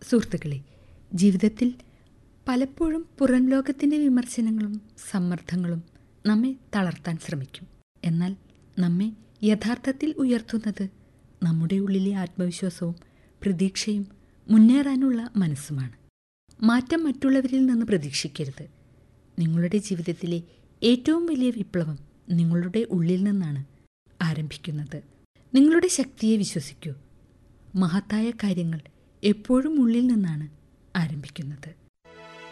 സുഹൃത്തുക്കളെ ജീവിതത്തിൽ പലപ്പോഴും പുറം ലോകത്തിൻ്റെ വിമർശനങ്ങളും സമ്മർദ്ദങ്ങളും നമ്മെ തളർത്താൻ ശ്രമിക്കും എന്നാൽ നമ്മെ യഥാർത്ഥത്തിൽ ഉയർത്തുന്നത് നമ്മുടെ ഉള്ളിലെ ആത്മവിശ്വാസവും പ്രതീക്ഷയും മുന്നേറാനുള്ള മനസ്സുമാണ് മാറ്റം മറ്റുള്ളവരിൽ നിന്ന് പ്രതീക്ഷിക്കരുത് നിങ്ങളുടെ ജീവിതത്തിലെ ഏറ്റവും വലിയ വിപ്ലവം നിങ്ങളുടെ ഉള്ളിൽ നിന്നാണ് ആരംഭിക്കുന്നത് നിങ്ങളുടെ ശക്തിയെ വിശ്വസിക്കൂ മഹത്തായ കാര്യങ്ങൾ എപ്പോഴും ഉള്ളിൽ നിന്നാണ് ആരംഭിക്കുന്നത്